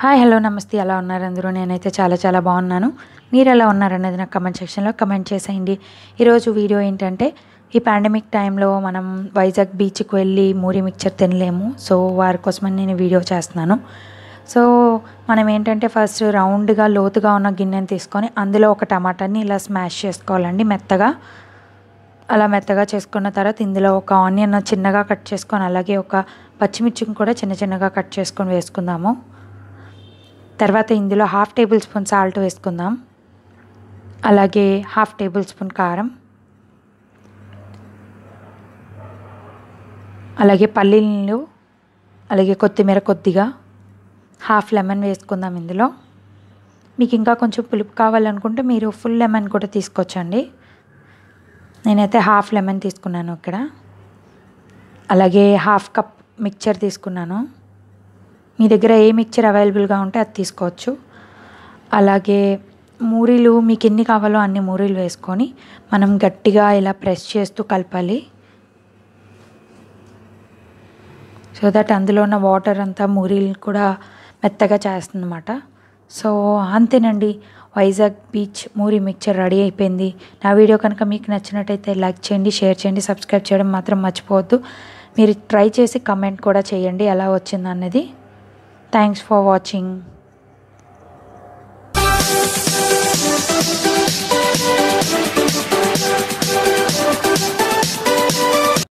hi hello నమస్తే ఎలా ఉన్నారు అందరూ నేనైతే చాలా చాలా బాగున్నాను మీరు ఎలా ఉన్నారన్నది నాకు కమెంట్ సెక్షన్లో కమెంట్ చేసేయండి ఈరోజు వీడియో ఏంటంటే ఈ పాండమిక్ టైంలో మనం వైజాగ్ బీచ్కి వెళ్ళి మూరి మిక్చర్ తినలేము సో వారి కోసమని నేను వీడియో చేస్తున్నాను సో మనం ఏంటంటే ఫస్ట్ రౌండ్గా లోతుగా ఉన్న గిన్నెని తీసుకొని అందులో ఒక టమాటాని ఇలా స్మాష్ చేసుకోవాలండి మెత్తగా అలా మెత్తగా చేసుకున్న తర్వాత ఇందులో ఒక ఆనియన్ చిన్నగా కట్ చేసుకొని అలాగే ఒక పచ్చిమిర్చిని కూడా చిన్న చిన్నగా కట్ చేసుకొని వేసుకుందాము తర్వాత ఇందులో హాఫ్ టేబుల్ స్పూన్ సాల్ట్ వేసుకుందాం అలాగే హాఫ్ టేబుల్ స్పూన్ కారం అలాగే పల్లీలు అలాగే కొత్తిమీర కొద్దిగా హాఫ్ లెమన్ వేసుకుందాం ఇందులో మీకు ఇంకా కొంచెం పులుపు కావాలనుకుంటే మీరు ఫుల్ లెమన్ కూడా తీసుకోవచ్చండి నేనైతే హాఫ్ లెమన్ తీసుకున్నాను ఇక్కడ అలాగే హాఫ్ కప్ మిక్చర్ తీసుకున్నాను మీ దగ్గర ఏ మిక్చర్ అవైలబుల్గా ఉంటే అది తీసుకోవచ్చు అలాగే మూరీలు మీకు ఎన్ని కావాలో అన్ని మూరీలు వేసుకొని మనం గట్టిగా ఇలా ప్రెస్ చేస్తూ కలపాలి సో దట్ అందులో ఉన్న వాటర్ అంతా మూరీలు కూడా మెత్తగా చేస్తుందన్నమాట సో అంతేనండి వైజాగ్ బీచ్ మూరి మిక్చర్ రెడీ అయిపోయింది నా వీడియో కనుక మీకు నచ్చినట్టయితే లైక్ చేయండి షేర్ చేయండి సబ్స్క్రైబ్ చేయడం మాత్రం మర్చిపోవద్దు మీరు ట్రై చేసి కమెంట్ కూడా చేయండి ఎలా వచ్చింది అన్నది థ్యాంక్స్ ఫర్ వాచింగ్